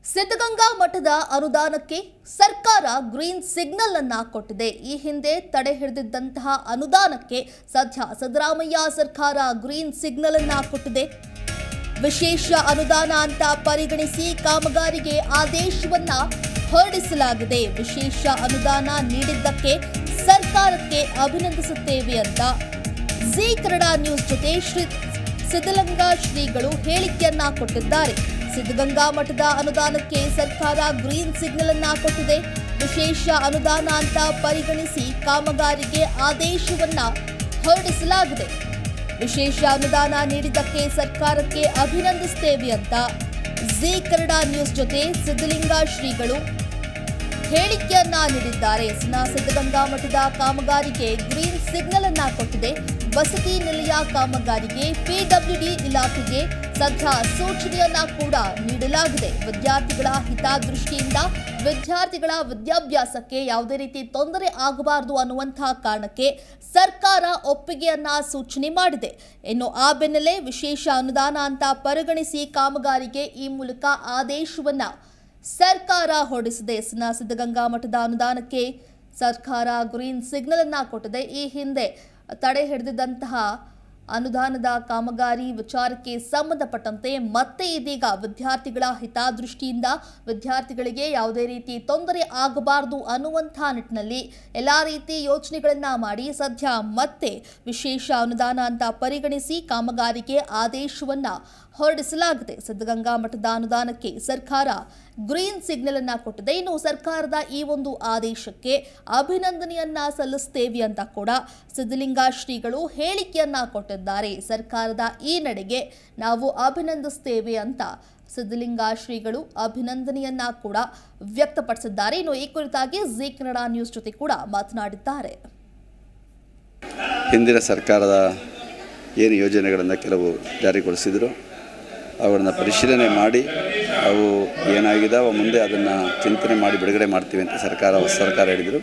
ಸಿದ್ಧಗಂಗಾ ಮಠದ ಅನುದಾನಕ್ಕೆ ಸರ್ಕಾರ green signal ಅನ್ನ ಕೊಟ್ಟಿದೆ ಈ ಹಿಂದೆ ತಡೆ ಹಿಡಿದಿದ್ದಂತಹ ಅನುದಾನಕ್ಕೆ ಸದ್ಯ ಸಿದ್ದರಾಮಯ್ಯ ಸರ್ಕಾರ ಗ್ರೀನ್ ಸಿಗ್ನಲ್ ಅನ್ನ ಕೊಟ್ಟಿದೆ ವಿಶೇಷ ಅನುದಾನ ಅಂತ ಪರಿಗಣಿಸಿ ಕಾಮಗಾರಿಗೆ ಆದೇಶವನ್ನ ಹೊರಡಿಸಲಾಗಿದೆ ವಿಶೇಷ ಅನುದಾನ ನೀಡಿದ್ದಕ್ಕೆ ಸರ್ಕಾರಕ್ಕೆ ಅಭಿನಂದಿಸುತ್ತೇವೆ ಅಂತ ಜಿ ಕನ್ನಡ ನ್ಯೂಸ್ ಜೊತೆ ಶ್ರೀ ಸಿದ್ಧಗಂಗಾ ಶ್ರೀಗಳು ಹೇಳಿಕೆಯನ್ನ ಕೊಟ್ಟಿದ್ದಾರೆ ಸಿದ್ಧಗಂಗಾ ಮಠದ ಅನುದಾನಕ್ಕೆ ಸರ್ಕಾರ ಗ್ರೀನ್ ಸಿಗ್ನಲ್ ಅನ್ನ ಕೊಟ್ಟಿದೆ ವಿಶೇಷ ಅನುದಾನ ಅಂತ ಪರಿಗಣಿಸಿ ಕಾಮಗಾರಿಗೆ ಆದೇಶವನ್ನ ಹೊರಡಿಸಲಾಗಿದೆ ವಿಶೇಷ ಅನುದಾನ ನೀಡಿದ್ದಕ್ಕೆ ಸರ್ಕಾರಕ್ಕೆ ಅಭಿನಂದಿಸುತ್ತೇವೆ ಅಂತ ಜಿ ಕನ್ನಡ ನ್ಯೂಸ್ ಜೊತೆ ಸಿದ್ಧಲಿಂಗ ಶ್ರೀಗಳು ಹೇಳಿಕೆಯನ್ನ ನೀಡಿದ್ದಾರೆ ಸಿನ ಸಿದ್ಧಗಂಗಾ ಮಠದ ಕಾಮಗಾರಿಗೆ ಗ್ರೀನ್ ಸಿಗ್ನಲ್ ಅನ್ನ ಕೊಟ್ಟಿದೆ ವಸತಿ ನಿಲಯ ಕಾಮಗಾರಿಗೆ ಪಿಡಬ್ಲ್ಯೂಡಿ ಇಲಾಖೆಗೆ ಸದ್ಯ ಸೂಚನೆಯನ್ನ ಕೂಡ ನೀಡಲಾಗಿದೆ ವಿದ್ಯಾರ್ಥಿಗಳ ಹಿತದೃಷ್ಟಿಯಿಂದ ವಿದ್ಯಾರ್ಥಿಗಳ ವಿದ್ಯಾಭ್ಯಾಸಕ್ಕೆ ಯಾವುದೇ ರೀತಿ ತೊಂದರೆ ಆಗಬಾರದು ಅನ್ನುವಂತಹ ಕಾರಣಕ್ಕೆ ಸರ್ಕಾರ ಒಪ್ಪಿಗೆಯನ್ನ ಸೂಚನೆ ಮಾಡಿದೆ ಇನ್ನು ಆ ಬೆನ್ನಲ್ಲೇ ವಿಶೇಷ ಅನುದಾನ ಅಂತ ಪರಿಗಣಿಸಿ ಕಾಮಗಾರಿಗೆ ಈ ಮೂಲಕ ಆದೇಶವನ್ನ ಸರ್ಕಾರ ಹೊರಡಿಸಿದೆ ಸಿನ ಸಿದ್ಧಗಂಗಾ ಮಠದ ಅನುದಾನಕ್ಕೆ ಸರ್ಕಾರ ಗ್ರೀನ್ ಸಿಗ್ನಲ್ ಅನ್ನ ಕೊಟ್ಟಿದೆ ಈ ಹಿಂದೆ ತಡೆ ಹಿಡಿದಿದ್ದಂತಹ ಅನುದಾನದ ಕಾಮಗಾರಿ ವಿಚಾರಕ್ಕೆ ಸಂಬಂಧಪಟ್ಟಂತೆ ಮತ್ತೆ ಇದೀಗ ವಿದ್ಯಾರ್ಥಿಗಳ ಹಿತದೃಷ್ಟಿಯಿಂದ ವಿದ್ಯಾರ್ಥಿಗಳಿಗೆ ಯಾವುದೇ ರೀತಿ ತೊಂದರೆ ಆಗಬಾರದು ಅನ್ನುವಂಥ ನಿಟ್ಟಿನಲ್ಲಿ ಎಲ್ಲ ರೀತಿ ಯೋಚನೆಗಳನ್ನ ಮಾಡಿ ಸದ್ಯ ಮತ್ತೆ ವಿಶೇಷ ಅನುದಾನ ಅಂತ ಪರಿಗಣಿಸಿ ಕಾಮಗಾರಿಗೆ ಆದೇಶವನ್ನ ಹೊರಡಿಸಲಾಗಿದೆ ಸಿದ್ಧಗಂಗಾ ಮಠದ ಅನುದಾನಕ್ಕೆ ಸರ್ಕಾರ ಗ್ರೀನ್ ಸಿಗ್ನಲ್ ಅನ್ನ ಕೊಟ್ಟಿದೆ ಇನ್ನು ಸರ್ಕಾರದ ಈ ಒಂದು ಆದೇಶಕ್ಕೆ ಅಭಿನಂದನೆಯನ್ನ ಸಲ್ಲಿಸ್ತೇವೆ ಅಂತ ಕೂಡ ಸಿದ್ಧಲಿಂಗ ಶ್ರೀಗಳು ಹೇಳಿಕೆಯನ್ನ ಕೊಟ್ಟಿದ್ದಾರೆ ಸರ್ಕಾರದ ಈ ನಡೆಗೆ ನಾವು ಅಭಿನಂದಿಸ್ತೇವೆ ಅಂತ ಸಿದ್ಧಲಿಂಗ ಶ್ರೀಗಳು ಅಭಿನಂದನೆಯನ್ನ ಕೂಡ ವ್ಯಕ್ತಪಡಿಸಿದ್ದಾರೆ ಇನ್ನು ಈ ಕುರಿತಾಗಿ ಜಿ ಕನ್ನಡ ನ್ಯೂಸ್ ಜೊತೆ ಕೂಡ ಮಾತನಾಡಿದ್ದಾರೆ ಹಿಂದಿನ ಸರ್ಕಾರದ ಏನು ಯೋಜನೆಗಳನ್ನು ಕೆಲವು ಜಾರಿಗೊಳಿಸಿದರು ಅವುಗಳನ್ನು ಪರಿಶೀಲನೆ ಮಾಡಿ ಅವು ಏನಾಗಿದಾವೆ ಮುಂದೆ ಅದನ್ನು ಚಿಂತನೆ ಮಾಡಿ ಬಿಡುಗಡೆ ಮಾಡ್ತೀವಿ ಅಂತ ಸರ್ಕಾರ ಹೊಸ ಸರ್ಕಾರ ಹೇಳಿದರು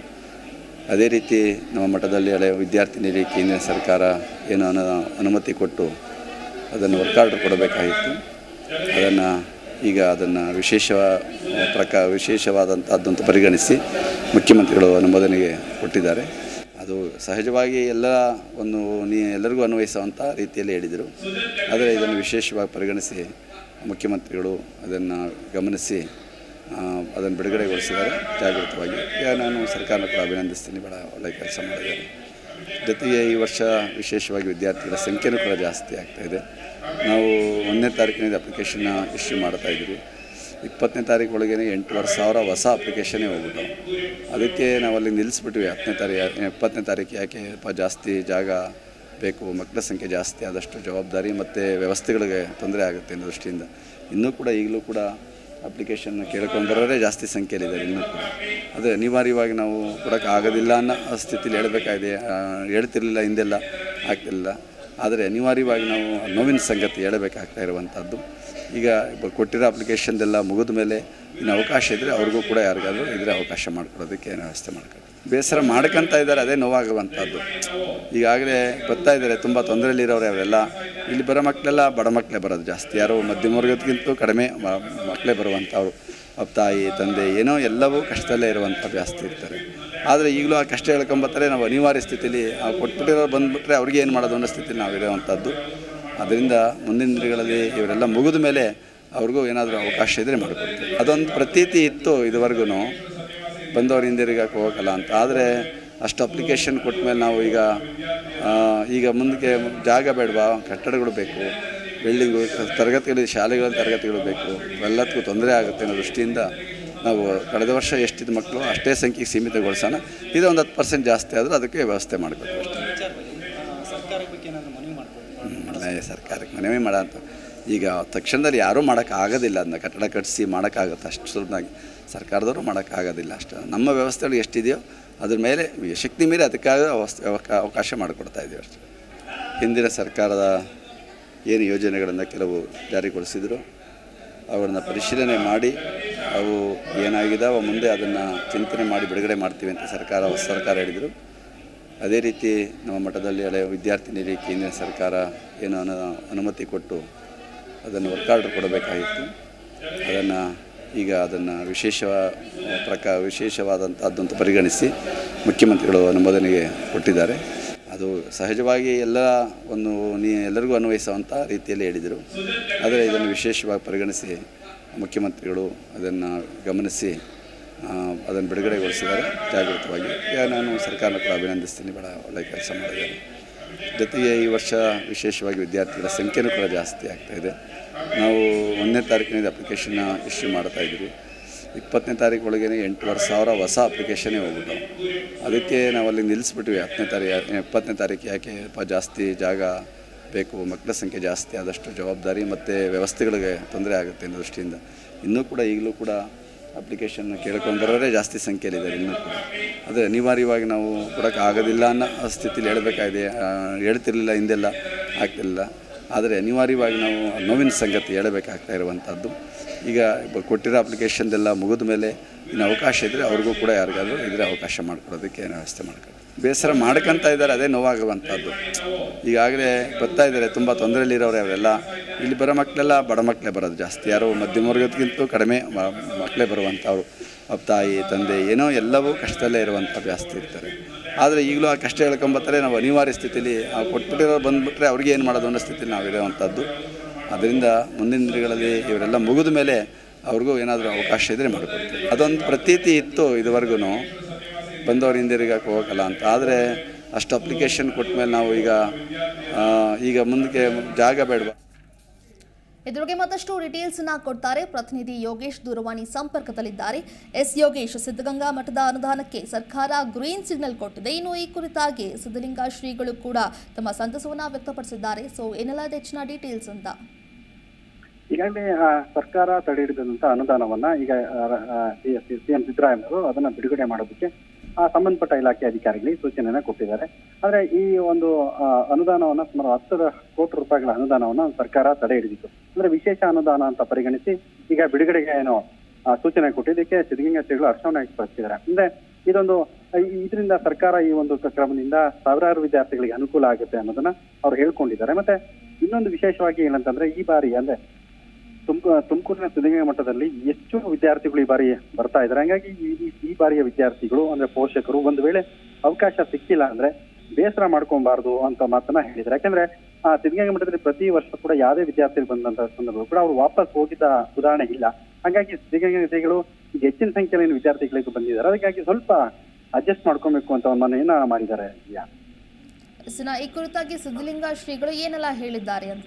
ಅದೇ ರೀತಿ ನಮ್ಮ ಮಠದಲ್ಲಿ ಹಳೆ ವಿದ್ಯಾರ್ಥಿ ನಿಲಯಕ್ಕೆ ಹಿಂದಿನ ಸರ್ಕಾರ ಏನು ಅನು ಅನುಮತಿ ಕೊಟ್ಟು ಅದನ್ನು ವರ್ಕ್ ಆರ್ಡರ್ ಕೊಡಬೇಕಾಗಿತ್ತು ಅದನ್ನು ಈಗ ಅದನ್ನು ವಿಶೇಷ ಪ್ರಕ ವಿಶೇಷವಾದಂಥದ್ದಂತ ಪರಿಗಣಿಸಿ ಮುಖ್ಯಮಂತ್ರಿಗಳು ಅನುಮೋದನೆಗೆ ಕೊಟ್ಟಿದ್ದಾರೆ ಅದು ಸಹಜವಾಗಿ ಎಲ್ಲ ಒಂದು ನೀ ಎಲ್ಲರಿಗೂ ಅನ್ವಯಿಸುವಂಥ ರೀತಿಯಲ್ಲಿ ಹೇಳಿದರು ಆದರೆ ಇದನ್ನು ವಿಶೇಷವಾಗಿ ಪರಿಗಣಿಸಿ ಮುಖ್ಯಮಂತ್ರಿಗಳು ಅದನ್ನು ಗಮನಿಸಿ ಆ, ಅದನ್ನು ಬಿಡುಗಡೆಗೊಳಿಸಿದ್ದಾರೆ ಜಾಗೃತವಾಗಿ ಈಗ ನಾನು ಸರ್ಕಾರನ ಕೂಡ ಅಭಿನಂದಿಸ್ತೀನಿ ಭಾಳ ಒಳ್ಳೆಯ ಕೆಲಸ ಮಾಡಿದ್ದಾರೆ ಜೊತೆಗೆ ಈ ವರ್ಷ ವಿಶೇಷವಾಗಿ ವಿದ್ಯಾರ್ಥಿಗಳ ಸಂಖ್ಯೆನೂ ಕೂಡ ಜಾಸ್ತಿ ಆಗ್ತಾಯಿದೆ ನಾವು ಒಂದನೇ ತಾರೀಕಿನಿಂದ ಅಪ್ಲಿಕೇಶನ್ನ ಇಶ್ಯೂ ಮಾಡ್ತಾ ಇದ್ದೀವಿ ಇಪ್ಪತ್ತನೇ ತಾರೀಕು ಒಳಗೇ ಎಂಟೂವರೆ ಸಾವಿರ ಹೊಸ ಅಪ್ಲಿಕೇಶನ್ನೇ ಹೋಗ್ಬಿಟ್ಟು ಅದಕ್ಕೆ ನಾವು ಅಲ್ಲಿ ನಿಲ್ಲಿಸ್ಬಿಟ್ವಿ ಹತ್ತನೇ ತಾರೀಕು ಇಪ್ಪತ್ತನೇ ತಾರೀಕು ಯಾಕೆ ಸ್ವಲ್ಪ ಜಾಸ್ತಿ ಜಾಗ ಬೇಕು ಮಕ್ಕಳ ಸಂಖ್ಯೆ ಜಾಸ್ತಿ ಆದಷ್ಟು ಜವಾಬ್ದಾರಿ ಮತ್ತು ವ್ಯವಸ್ಥೆಗಳಿಗೆ ತೊಂದರೆ ಆಗುತ್ತೆ ಅನ್ನೋ ದೃಷ್ಟಿಯಿಂದ ಇನ್ನೂ ಕೂಡ ಈಗಲೂ ಕೂಡ ಅಪ್ಲಿಕೇಶನ್ ಕೇಳ್ಕೊಂಡು ಬರೋರೇ ಜಾಸ್ತಿ ಸಂಖ್ಯೆಯಲ್ಲಿದ್ದಾರೆ ಇನ್ನೂ ಕೂಡ ಅದೇ ಅನಿವಾರ್ಯವಾಗಿ ನಾವು ಕೊಡೋಕ್ಕೆ ಆಗೋದಿಲ್ಲ ಅನ್ನೋ ಸ್ಥಿತಿಲಿ ಹೇಳಬೇಕಾಗಿದೆ ಹೇಳ್ತಿರ್ಲಿಲ್ಲ ಹಿಂದೆಲ್ಲ ಆಗ್ತಿರಲಿಲ್ಲ ಆದರೆ ಅನಿವಾರ್ಯವಾಗಿ ನಾವು ನೋವಿನ ಸಂಗತಿ ಹೇಳಬೇಕಾಗ್ತಾ ಇರುವಂಥದ್ದು ಈಗ ಬ- ಕೊಟ್ಟಿರೋ ಅಪ್ಲಿಕೇಶನ್ದೆಲ್ಲ ಮುಗಿದ ಮೇಲೆ ಇನ್ನು ಅವಕಾಶ ಇದ್ದರೆ ಅವ್ರಿಗೂ ಕೂಡ ಯಾರಿಗಾದ್ರೂ ಇದ್ರೆ ಅವಕಾಶ ಮಾಡಿಕೊಡೋದಕ್ಕೆ ಏನು ವ್ಯವಸ್ಥೆ ಮಾಡ್ಕೊಳ್ಳಿ ಬೇಸರ ಮಾಡ್ಕೊತಾ ಇದ್ದಾರೆ ಅದೇ ನೋವಾಗುವಂಥದ್ದು ಈಗಾಗಲೇ ಬರ್ತಾ ಇದ್ದಾರೆ ತುಂಬ ತೊಂದರೆಯಲ್ಲಿರೋರು ಅವರೆಲ್ಲ ಇಲ್ಲಿ ಬರೋ ಮಕ್ಕಳೆಲ್ಲ ಬಡ ಮಕ್ಕಳೇ ಬರೋದು ಜಾಸ್ತಿ ಯಾರು ಮಧ್ಯಮ ವರ್ಗದಕ್ಕಿಂತ ಕಡಿಮೆ ಮ- ಮಕ್ಕಳೇ ಬರುವಂಥವ್ರು ಅಪ್ಪ ತಾಯಿ ತಂದೆ ಏನೋ ಎಲ್ಲವೂ ಕಷ್ಟದಲ್ಲೇ ಇರುವಂಥವ್ರು ಜಾಸ್ತಿ ಇರ್ತಾರೆ ಆದರೆ ಈಗಲೂ ಆ ಕಷ್ಟ ಹೇಳ್ಕೊಂಬತ್ತಾರೆ ನಾವು ಅನಿವಾರ್ಯ ಸ್ಥಿತಿಲಿ ಆ ಕೊಟ್ಬಿಟ್ಟಿರೋ ಬಂದುಬಿಟ್ರೆ ಅವ್ರಿಗೆ ಏನು ಮಾಡೋದು ಅನ್ನೋ ಸ್ಥಿತಿಲಿ ನಾವಿರುವಂಥದ್ದು ಅದರಿಂದ ಮುಂದಿನ ದಿನಗಳಲ್ಲಿ ಇವರೆಲ್ಲ ಮುಗಿದ ಮೇಲೆ ಅವ್ರಿಗೂ ಏನಾದರೂ ಅವಕಾಶ ಇದ್ದರೆ ಮಾಡಿಕೊಡ್ತೀವಿ ಅದೊಂದು ಪ್ರತೀತಿ ಇತ್ತು ಇದುವರೆಗೂ ಬಂದವ್ರು ಹಿಂದಿರುಗಕ್ಕೆ ಹೋಗಲ್ಲ ಅಂತ ಆದರೆ ಅಷ್ಟು ಅಪ್ಲಿಕೇಶನ್ ಕೊಟ್ಟ ಮೇಲೆ ನಾವು ಈಗ ಆ, ಈಗ ಮುಂದಕ್ಕೆ ಜಾಗ ಬೇಡವಾ ಕಟ್ಟಡಗಳು ಬೇಕು ಬಿಲ್ಡಿಂಗು ತರಗತಿಗಳು ಶಾಲೆಗಳ ತರಗತಿಗಳು ಬೇಕು ಎಲ್ಲದಕ್ಕೂ ತೊಂದರೆ ಆಗುತ್ತೆ ಅನ್ನೋ ದೃಷ್ಟಿಯಿಂದ ನಾವು ಕಳೆದ ವರ್ಷ ಎಷ್ಟಿದ್ದು ಮಕ್ಕಳು ಅಷ್ಟೇ ಸಂಖ್ಯೆಗೆ ಸೀಮಿತಗೊಳಿಸೋಣ ಇದು ಒಂದು ಹತ್ತು ಪರ್ಸೆಂಟ್ ಜಾಸ್ತಿ ಆದರೂ ಅದಕ್ಕೆ ವ್ಯವಸ್ಥೆ ಮಾಡಬೇಕು ಅಷ್ಟೇ ಸರ್ಕಾರದ ಬಗ್ಗೆ ಏನಾದರೂ ಮನವಿ ಮಾಡ್ಬೋದು ಮನೆ ಸರ್ಕಾರಕ್ಕೆ ಮನವಿ ಮಾಡೋ ಅಂತ ಈಗ ತಕ್ಷಣದಲ್ಲಿ ಯಾರೂ ಮಾಡೋಕ್ಕಾಗೋದಿಲ್ಲ ಅದನ್ನ ಕಟ್ಟಡ ಕಟ್ಟಿಸಿ ಮಾಡೋಕ್ಕಾಗುತ್ತೆ ಅಷ್ಟು ಸುಲಭವಾಗಿ ಸರ್ಕಾರದವರು ಮಾಡೋಕ್ಕಾಗೋದಿಲ್ಲ ಅಷ್ಟು ನಮ್ಮ ವ್ಯವಸ್ಥೆಗಳು ಎಷ್ಟಿದೆಯೋ ಅದ್ರ ಮೇಲೆ ಶಕ್ತಿ ಮೀರಿ ಅದಕ್ಕಾಗ ಅವಸ್- ಅವಕ- ಅವಕಾಶ ಮಾಡಿಕೊಡ್ತಾ ಇದ್ದೀವಿ ಅಷ್ಟೇ ಹಿಂದಿನ ಸರ್ಕಾರದ ಏನು ಯೋಜನೆಗಳನ್ನು ಕೆಲವು ಜಾರಿಗೊಳಿಸಿದರು ಅವುಗಳನ್ನು ಪರಿಶೀಲನೆ ಮಾಡಿ ಅವು ಏನಾಗಿದಾವೆ ಮುಂದೆ ಅದನ್ನು ಚಿಂತನೆ ಮಾಡಿ ಬಿಡುಗಡೆ ಮಾಡ್ತೀವಿ ಅಂತ ಸರ್ಕಾರ ಹೊಸ ಸರ್ಕಾರ ಹೇಳಿದರು ಅದೇ ರೀತಿ ನಮ್ಮ ಮಠದಲ್ಲಿ ಹಳೆ ವಿದ್ಯಾರ್ಥಿ ನಿಲಯಕ್ಕೆ ಹಿಂದಿನ ಸರ್ಕಾರ ಏನು ಅನು ಅನುಮತಿ ಕೊಟ್ಟು ಅದನ್ನು ವರ್ಕ್ ಆರ್ಡರ್ ಕೊಡಬೇಕಾಗಿತ್ತು ಅದನ್ನು ಈಗ ಅದನ್ನು ವಿಶೇಷ ಪ್ರಕ ವಿಶೇಷವಾದಂಥದ್ದಂತ ಪರಿಗಣಿಸಿ ಮುಖ್ಯಮಂತ್ರಿಗಳು ಅನುಮೋದನೆಗೆ ಕೊಟ್ಟಿದ್ದಾರೆ ಅದು ಸಹಜವಾಗಿ ಎಲ್ಲ ಒಂದು ನೀ ಎಲ್ಲರಿಗೂ ಅನ್ವಯಿಸುವಂಥ ರೀತಿಯಲ್ಲಿ ಹೇಳಿದರು ಆದರೆ ಇದನ್ನು ವಿಶೇಷವಾಗಿ ಪರಿಗಣಿಸಿ ಮುಖ್ಯಮಂತ್ರಿಗಳು ಅದನ್ನು ಗಮನಿಸಿ ಅದನ್ನು ಬಿಡುಗಡೆಗೊಳಿಸಿದ್ದಾರೆ ಜಾಗೃತವಾಗಿ ಈಗ ನಾನು ಸರ್ಕಾರನ ಕೂಡ ಅಭಿನಂದಿಸ್ತೀನಿ ಭಾಳ ಒಳ್ಳೆಯ ಕೆಲಸ ಮಾಡಿದ್ದಾರೆ ಜೊತೆಗೆ ಈ ವರ್ಷ ವಿಶೇಷವಾಗಿ ವಿದ್ಯಾರ್ಥಿಗಳ ಸಂಖ್ಯೆನೂ ಕೂಡ ಜಾಸ್ತಿ ಆಗ್ತಾಯಿದೆ ನಾವು ಒಂದನೇ ತಾರೀಕಿನಿಂದ ಅಪ್ಲಿಕೇಶನ್ನ ಇಶ್ಯೂ ಮಾಡ್ತಾ ಇದ್ದೀವಿ ಇಪ್ಪತ್ತನೇ ತಾರೀಕು ಒಳಗೆ ಎಂಟೂವರೆ ಸಾವಿರ ಹೊಸ ಅಪ್ಲಿಕೇಶನ್ನೇ ಹೋಗ್ಬಿಟ್ಟು ಅದಕ್ಕೆ ನಾವು ಅಲ್ಲಿ ನಿಲ್ಲಿಸ್ಬಿಟ್ವಿ ಹತ್ತನೇ ತಾರೀಕು ಇಪ್ಪತ್ತನೇ ತಾರೀಕು ಯಾಕೆ ಸ್ವಲ್ಪ ಜಾಸ್ತಿ ಜಾಗ ಬೇಕು ಮಕ್ಕಳ ಸಂಖ್ಯೆ ಜಾಸ್ತಿ ಆದಷ್ಟು ಜವಾಬ್ದಾರಿ ಮತ್ತು ವ್ಯವಸ್ಥೆಗಳಿಗೆ ತೊಂದರೆ ಆಗುತ್ತೆ ಅನ್ನೋ ದೃಷ್ಟಿಯಿಂದ ಇನ್ನೂ ಕೂಡ ಈಗಲೂ ಕೂಡ ಅಪ್ಲಿಕೇಶನ್ ಕೇಳ್ಕೊಂಡು ಬರೋರೇ ಜಾಸ್ತಿ ಸಂಖ್ಯೆಯಲ್ಲಿದ್ದಾರೆ ಇನ್ನೂ ಕೂಡ ಅದೇ ಅನಿವಾರ್ಯವಾಗಿ ನಾವು ಕೊಡೋಕೆ ಆಗೋದಿಲ್ಲ ಅನ್ನೋ ಸ್ಥಿತಿಲಿ ಹೇಳಬೇಕಾಗಿದೆ ಹೇಳ್ತಿರ್ಲಿಲ್ಲ ಹಿಂದೆಲ್ಲ ಆಗ್ತಿರಲಿಲ್ಲ ಆದರೆ ಅನಿವಾರ್ಯವಾಗಿ ನಾವು ನೋವಿನ ಸಂಗತಿ ಹೇಳಬೇಕಾಗ್ತಾ ಇರುವಂಥದ್ದು ಈಗ ಬ- ಕೊಟ್ಟಿರೋ ಅಪ್ಲಿಕೇಶನ್ದೆಲ್ಲ ಮುಗಿದ ಮೇಲೆ ಇನ್ನು ಅವಕಾಶ ಇದ್ದರೆ ಅವ್ರಿಗೂ ಕೂಡ ಯಾರಿಗಾದ್ರೂ ಇದ್ರೆ ಅವಕಾಶ ಮಾಡಿಕೊಡೋದಕ್ಕೆ ಏನು ವ್ಯವಸ್ಥೆ ಮಾಡ್ಕೊಳ್ಳಿ ಬೇಸರ ಮಾಡ್ಕೊತಾ ಇದ್ದಾರೆ ಅದೇ ನೋವಾಗುವಂಥದ್ದು ಈಗಾಗಲೇ ಬರ್ತಾ ಇದ್ದಾರೆ ತುಂಬ ತೊಂದರೆಯಲ್ಲಿರೋರು ಅವರೆಲ್ಲ ಇಲ್ಲಿ ಬರೋ ಮಕ್ಕಳೆಲ್ಲ ಬಡ ಮಕ್ಕಳೇ ಬರೋದು ಜಾಸ್ತಿ ಯಾರು ಮಧ್ಯಮ ವರ್ಗಕ್ಕಿಂತ ಕಡಿಮೆ ಮ- ಮಕ್ಕಳೇ ಬರುವಂಥವ್ರು ಅಪ್ಪ ತಾಯಿ ತಂದೆ ಏನೋ ಎಲ್ಲವೂ ಕಷ್ಟದಲ್ಲೇ ಇರುವಂಥವ್ರು ಜಾಸ್ತಿ ಇರ್ತಾರೆ ಆದರೆ ಈಗಲೂ ಆ ಕಷ್ಟ ಹೇಳ್ಕೊಂಬತ್ತಾರೆ ನಾವು ಅನಿವಾರ್ಯ ಸ್ಥಿತಿಲಿ ಆ ಕೊಟ್ಬಿಟ್ಟಿರೋ ಬಂದುಬಿಟ್ರೆ ಅವ್ರಿಗೆ ಏನು ಮಾಡೋದು ಅನ್ನೋ ಸ್ಥಿತಿಲಿ ನಾವಿರುವಂಥದ್ದು ಅದರಿಂದ ಮುಂದಿನ ದಿನಗಳಲ್ಲಿ ಇವರೆಲ್ಲ ಮುಗಿದ ಮೇಲೆ ಅವ್ರಿಗೂ ಏನಾದರೂ ಅವಕಾಶ ಇದ್ದರೆ ಮಾಡಿಕೊಡ್ತೀವಿ ಅದೊಂದು ಪ್ರತೀತಿ ಇತ್ತು ಇದುವರೆಗೂ ಬಂದವ್ರು ಹಿಂದಿರುಗಕ್ಕೆ ಹೋಗಲ್ಲ ಅಂತ ಆದರೆ ಅಷ್ಟು ಅಪ್ಲಿಕೇಶನ್ ಕೊಟ್ಟ ಮೇಲೆ ನಾವು ಈಗ ಆ, ಈಗ ಮುಂದಕ್ಕೆ ಜಾಗ ಬೇಡವಾ ಇದ್ರ ಬಗ್ಗೆ ಮತ್ತಷ್ಟು ಡೀಟೇಲ್ಸ್ ಅನ್ನ ಕೊಡ್ತಾರೆ ಪ್ರತಿನಿಧಿ ಯೋಗೇಶ್ ದೂರವಾಣಿ ಸಂಪರ್ಕದಲ್ಲಿದ್ದಾರೆ ಎಸ್ ಯೋಗೇಶ್ ಸಿದ್ಧಗಂಗಾ ಮಠದ ಅನುದಾನಕ್ಕೆ ಸರ್ಕಾರ ಗ್ರೀನ್ ಸಿಗ್ನಲ್ ಕೊಟ್ಟಿದೆ ಇನ್ನು ಈ ಕುರಿತಾಗಿ ಸಿದ್ಧಲಿಂಗ ಶ್ರೀಗಳು ಕೂಡ ತಮ್ಮ ಸಂತಸವನ್ನ ವ್ಯಕ್ತಪಡಿಸಿದ್ದಾರೆ ಸೊ ಏನೆಲ್ಲ ಇದೆ ಹೆಚ್ಚಿನ ಡೀಟೇಲ್ಸ್ ಅಂತ ಈಗಾಗಲೇ ಆ, ಸರ್ಕಾರ ತಡೆ ಹಿಡಿದಂತ ಅನುದಾನವನ್ನ ಈಗ ಸಿಎಂ ಸಿದ್ದರಾಮಯ್ಯವರು ಅದನ್ನ ಬಿಡುಗಡೆ ಮಾಡೋದಕ್ಕೆ ಆ ಸಂಬಂಧಪಟ್ಟ ಇಲಾಖೆ ಅಧಿಕಾರಿಗಳಿಗೆ ಸೂಚನೆಯನ್ನ ಕೊಟ್ಟಿದ್ದಾರೆ ಆದ್ರೆ ಈ ಒಂದು ಆ, ಅನುದಾನವನ್ನ ಸುಮಾರು ಹತ್ತು ಕೋಟಿ ರೂಪಾಯಿಗಳ ಅನುದಾನವನ್ನ ಸರ್ಕಾರ ತಡೆ ಹಿಡಿದಿತ್ತು ಅಂದ್ರೆ ವಿಶೇಷ ಅನುದಾನ ಅಂತ ಪರಿಗಣಿಸಿ ಈಗ ಬಿಡುಗಡೆಗೆ ಏನು ಆ, ಸೂಚನೆ ಕೊಟ್ಟಿದ್ದಕ್ಕೆ ಸಿದ್ಧಗಂಗಾ ಶ್ರೀಗಳು ಹರ್ಷವನ್ನ ವ್ಯಕ್ತಪಡಿಸಿದ್ದಾರೆ ಅಂದ್ರೆ ಇದೊಂದು ಈ- ಇದರಿಂದ ಸರ್ಕಾರ ಈ ಒಂದು ಕ್ರಮದಿಂದ ಸಾವಿರಾರು ವಿದ್ಯಾರ್ಥಿಗಳಿಗೆ ಅನುಕೂಲ ಆಗುತ್ತೆ ಅನ್ನೋದನ್ನ ಅವ್ರು ಹೇಳ್ಕೊಂಡಿದ್ದಾರೆ ಮತ್ತೆ ಇನ್ನೊಂದು ವಿಶೇಷವಾಗಿ ಏನಂತಂದ್ರೆ ಈ ಬಾರಿ ಅಂದ್ರೆ ತುಮಕ ತುಮಕೂರಿನ ಸಿದ್ಧಗಂಗಾ ಮಠದಲ್ಲಿ ಹೆಚ್ಚು ವಿದ್ಯಾರ್ಥಿಗಳು ಈ ಬಾರಿ ಬರ್ತಾ ಇದ್ದಾರೆ ಹಂಗಾಗಿ ಈ- ಈ- ಈ ಬಾರಿಯ ವಿದ್ಯಾರ್ಥಿಗಳು ಅಂದ್ರೆ ಪೋಷಕರು ಒಂದು ವೇಳೆ ಅವಕಾಶ ಸಿಕ್ಕಿಲ್ಲ ಅಂದ್ರೆ ಬೇಸರ ಮಾಡ್ಕೊಬಾರ್ದು ಅಂತ ಮಾತನ್ನ ಹೇಳಿದ್ದಾರೆ ಯಾಕಂದ್ರೆ ಆ ಸಿದ್ಧಗಂಗಾ ಮಠದಲ್ಲಿ ಪ್ರತಿ ವರ್ಷ ಕೂಡ ಯಾವುದೇ ವಿದ್ಯಾರ್ಥಿಗಳು ಬಂದಂತ ಸಂದರ್ಭ ಕೂಡ ಅವ್ರು ವಾಪಸ್ ಹೋಗಿದ್ದ ಉದಾಹರಣೆ ಇಲ್ಲ ಹಾಗಾಗಿ ಸಿದ್ಧಗಂಗಾ ಶ್ರೀಗಳು ಈಗ ಹೆಚ್ಚಿನ ಸಂಖ್ಯೆಯಲ್ಲಿ ಏನು ವಿದ್ಯಾರ್ಥಿಗಳಿಗೆ ಬಂದಿದ್ದಾರೆ ಅದಕ್ಕಾಗಿ ಸ್ವಲ್ಪ ಅಡ್ಜಸ್ಟ್ ಮಾಡ್ಕೊಬೇಕು ಅಂತ ಒಂದು ಮನೆಯನ್ನ ಮಾಡಿದ್ದಾರೆ ಯಾ ಎಸ್ನ ಈ ಕುರಿತಾಗಿ ಸಿದ್ಧಲಿಂಗ ಶ್ರೀಗಳು ಏನೆಲ್ಲ ಹೇಳಿದ್ದಾರೆ ಅಂತ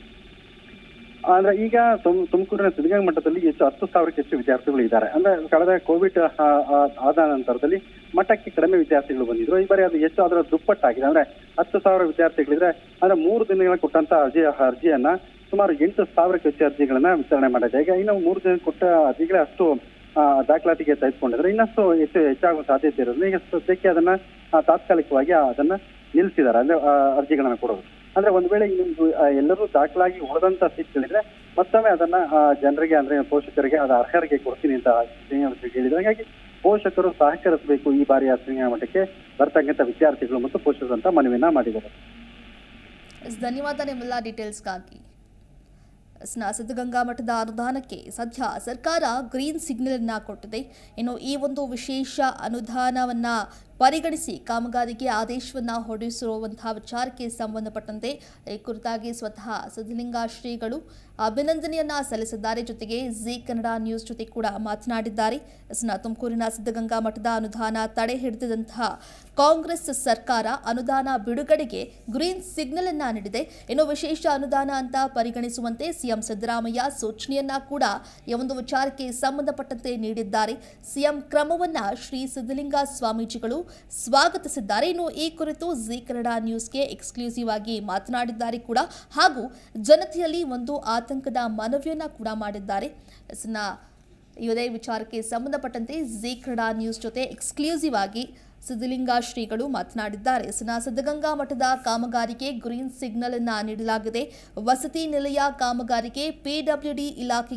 ಅಂದ್ರೆ ಈಗ ತುಮ್- ತುಮಕೂರಿನ ಸಿದ್ಧಗಂಗಾ ಮಠದಲ್ಲಿ ಹೆಚ್ಚು ಹತ್ತು ಸಾವಿರಕ್ಕೆ ಹೆಚ್ಚು ವಿದ್ಯಾರ್ಥಿಗಳು ಇದ್ದಾರೆ ಅಂದ್ರೆ ಕಳೆದ ಕೋವಿಡ್ ಆ, ಆ, ಆದ ನಂತರದಲ್ಲಿ ಮಠಕ್ಕೆ ಕಡಿಮೆ ವಿದ್ಯಾರ್ಥಿಗಳು ಬಂದಿದ್ರು ಈ ಬಾರಿ ಅದು ಹೆಚ್ಚು ಅದರ ದುಪ್ಪಟ್ಟಾಗಿದೆ ಅಂದ್ರೆ ಹತ್ತು ಸಾವಿರ ವಿದ್ಯಾರ್ಥಿಗಳಿದ್ರೆ ಅಂದ್ರೆ ಮೂರು ದಿನಗಳ ಕೊಟ್ಟಂತ ಅರ್ಜಿ ಅರ್ಜಿಯನ್ನ ಸುಮಾರು ಎಂಟು ಸಾವಿರಕ್ಕೆ ಹೆಚ್ಚು ಅರ್ಜಿಗಳನ್ನ ವಿತರಣೆ ಮಾಡಿದೆ ಈಗ ಇನ್ನು ಮೂರು ದಿನ ಕೊಟ್ಟ ಅರ್ಜಿಗಳೇ ಅಷ್ಟು ಆ, ದಾಖಲಾತಿಗೆ ತೆಗೆದುಕೊಂಡಿದ್ರೆ ಇನ್ನಷ್ಟು ಹೆಚ್ಚು ಹೆಚ್ಚಾಗುವ ಸಾಧ್ಯತೆ ಇರೋದ್ರಿಂದ ಈಗ ಸದ್ಯಕ್ಕೆ ಅದನ್ನ ಆ, ತಾತ್ಕಾಲಿಕವಾಗಿ ಅದನ್ನ ನಿಲ್ಲಿಸಿದ್ದಾರೆ ಅಂದ್ರೆ ಆ, ಅರ್ಜಿಗಳನ್ನ ಕೊಡೋದು ಅಂದ್ರೆ ಒಂದ್ ವೇಳೆ ನಿಮ್ದು ಆ, ಎಲ್ಲರೂ ದಾಖಲಾಗಿ ಉಳಿದಂತ ಸೀಟ್ಗಳಿದ್ರೆ ಮತ್ತೊಮ್ಮೆ ಅದನ್ನ ಆ, ಜನರಿಗೆ ಅಂದ್ರೆ ಪೋಷಕರಿಗೆ ಅದು ಅರ್ಹರಿಗೆ ಕೊಡ್ತೀನಿ ಅಂತ ಶ್ರೀನಿವಾಸ ಹೇಳಿದ್ರು ಹಾಗಾಗಿ ಪೋಷಕರು ಸಹಕರಿಸಬೇಕು ಈ ಬಾರಿಯ ಶ್ರೀನಿವಾಸ ಮಠಕ್ಕೆ ಬರ್ತಕ್ಕಂಥ ವಿದ್ಯಾರ್ಥಿಗಳು ಮತ್ತು ಪೋಷಕರು ಅಂತ ಮನವಿಯನ್ನ ಮಾಡಿದ್ದಾರೆ ಎಸ್ ಧನ್ಯವಾದ ನಿಮ್ಮೆಲ್ಲ ಡೀಟೇಲ್ಸ್ಗಾಗಿ ಎಸ್ನ ಸಿದ್ಧಗಂಗಾ ಮಠದ ಅನುದಾನಕ್ಕೆ ಸದ್ಯ ಸರ್ಕಾರ ಗ್ರೀನ್ ಸಿಗ್ನಲ್ ಅನ್ನ ಕೊಟ್ಟಿದೆ ಇನ್ನು ಈ ಒಂದು ವಿಶೇಷ ಅನುದಾನವನ್ನ ಪರಿಗಣಿಸಿ ಕಾಮಗಾರಿಗೆ ಆದೇಶವನ್ನ ಹೊರಡಿಸಿರುವಂತಹ ವಿಚಾರಕ್ಕೆ ಸಂಬಂಧಪಟ್ಟಂತೆ ಈ ಕುರಿತಾಗಿ ಸ್ವತಃ ಸಿದ್ಧಲಿಂಗ ಶ್ರೀಗಳು ಅಭಿನಂದನೆಯನ್ನ ಸಲ್ಲಿಸಿದ್ದಾರೆ ಜೊತೆಗೆ ಜಿ ಕನ್ನಡ ನ್ಯೂಸ್ ಜೊತೆ ಕೂಡ ಮಾತನಾಡಿದ್ದಾರೆ ಎಸ್ನ ತುಮಕೂರಿನ ಸಿದ್ಧಗಂಗಾ ಮಠದ ಅನುದಾನ ತಡೆ ಹಿಡಿದಿದಂತಹ ಕಾಂಗ್ರೆಸ್ ಸರ್ಕಾರ ಅನುದಾನ ಬಿಡುಗಡೆಗೆ ಗ್ರೀನ್ ಸಿಗ್ನಲ್ ಅನ್ನ ನೀಡಿದೆ ಇನ್ನು ವಿಶೇಷ ಅನುದಾನ ಅಂತ ಪರಿಗಣಿಸುವಂತೆ ಸಿಎಂ ಸಿದ್ದರಾಮಯ್ಯ ಸೂಚನೆಯನ್ನ ಕೂಡ ಈ ಒಂದು ವಿಚಾರಕ್ಕೆ ಸಂಬಂಧಪಟ್ಟಂತೆ ನೀಡಿದ್ದಾರೆ ಸಿಎಂ ಕ್ರಮವನ್ನ ಶ್ರೀ ಸಿದ್ದಲಿಂಗ ಸ್ವಾಮೀಜಿಗಳು ಸ್ವಾಗತಿಸಿದ್ದಾರೆ ಇನ್ನು ಈ ಕುರಿತು ಜಿ ಕನ್ನಡ ನ್ಯೂಸ್ಗೆ ಎಕ್ಸ್ಕ್ಲೂಸಿವ್ ಆಗಿ ಮಾತನಾಡಿದ್ದಾರೆ ಕೂಡ ಹಾಗೂ ಜನತೆಯಲ್ಲಿ ಒಂದು ಆತಂಕದ ಮನವಿಯನ್ನ ಕೂಡ ಮಾಡಿದ್ದಾರೆ ಎಸ್ನ ಇದೇ ವಿಚಾರಕ್ಕೆ ಸಂಬಂಧಪಟ್ಟಂತೆ ಜಿ ಕನ್ನಡ ನ್ಯೂಸ್ ಜೊತೆ ಎಕ್ಸ್ಕ್ಲೂಸಿವ್ ಆಗಿ ಸಿದ್ಧಲಿಂಗ ಶ್ರೀಗಳು ಮಾತನಾಡಿದ್ದಾರೆ ಎಸ್ನ ಸಿದ್ಧಗಂಗಾ ಮಠದ ಕಾಮಗಾರಿಗೆ ಗ್ರೀನ್ ಸಿಗ್ನಲ್ ಅನ್ನ ನೀಡಲಾಗಿದೆ ವಸತಿ ನಿಲಯ ಕಾಮಗಾರಿಗೆ ಪಿಡಬ್ಲ್ಯೂಡಿ ಇಲಾಖೆಗೆ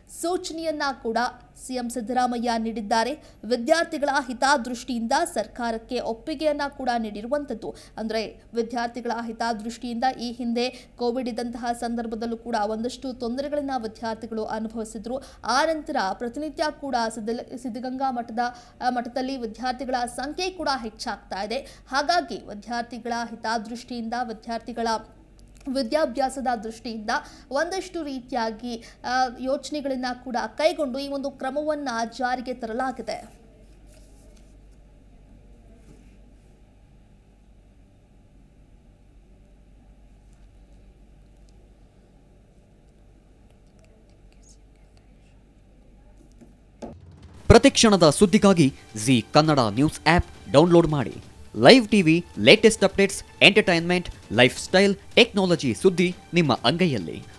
ಸೂಚನೆಯನ್ನ ಕೂಡ ಸಿಎಂ ಸಿದ್ದರಾಮಯ್ಯ ನೀಡಿದ್ದಾರೆ ವಿದ್ಯಾರ್ಥಿಗಳ ಹಿತದೃಷ್ಟಿಯಿಂದ ಸರ್ಕಾರಕ್ಕೆ ಒಪ್ಪಿಗೆಯನ್ನ ಕೂಡ ನೀಡಿರುವಂಥದ್ದು ಅಂದರೆ ವಿದ್ಯಾರ್ಥಿಗಳ ಹಿತದೃಷ್ಟಿಯಿಂದ ಈ ಹಿಂದೆ ಕೋವಿಡ್ ಇದ್ದಂತಹ ಸಂದರ್ಭದಲ್ಲೂ ಕೂಡ ಒಂದಷ್ಟು ತೊಂದರೆಗಳನ್ನ ವಿದ್ಯಾರ್ಥಿಗಳು ಅನುಭವಿಸಿದ್ರು ಆ ನಂತರ ಪ್ರತಿನಿತ್ಯ ಕೂಡ ಸಿದ್ಧ ಸಿದ್ಧಗಂಗಾ ಮಠದ ಆ, ಮಠದಲ್ಲಿ ವಿದ್ಯಾರ್ಥಿಗಳ ಸಂಖ್ಯೆ ಕೂಡ ಹೆಚ್ಚಾಗ್ತಾ ಇದೆ ಹಾಗಾಗಿ ವಿದ್ಯಾರ್ಥಿಗಳ ಹಿತದೃಷ್ಟಿಯಿಂದ ವಿದ್ಯಾರ್ಥಿಗಳ ವಿದ್ಯಾಭ್ಯಾಸದ ದೃಷ್ಟಿಯಿಂದ ಒಂದಷ್ಟು ರೀತಿಯಾಗಿ ಆ, ಯೋಚನೆಗಳನ್ನ ಕೂಡ ಕೈಗೊಂಡು ಈ ಒಂದು ಕ್ರಮವನ್ನ ಜಾರಿಗೆ ತರಲಾಗಿದೆ ಪ್ರತಿಕ್ಷಣದ ಸುದ್ದಿಗಾಗಿ Zee Kannada news app download ಮಾಡಿ live TV latest updates entertainment lifestyle technology ಸುದ್ದಿ ನಿಮ್ಮ ಅಂಗೈಯಲ್ಲಿ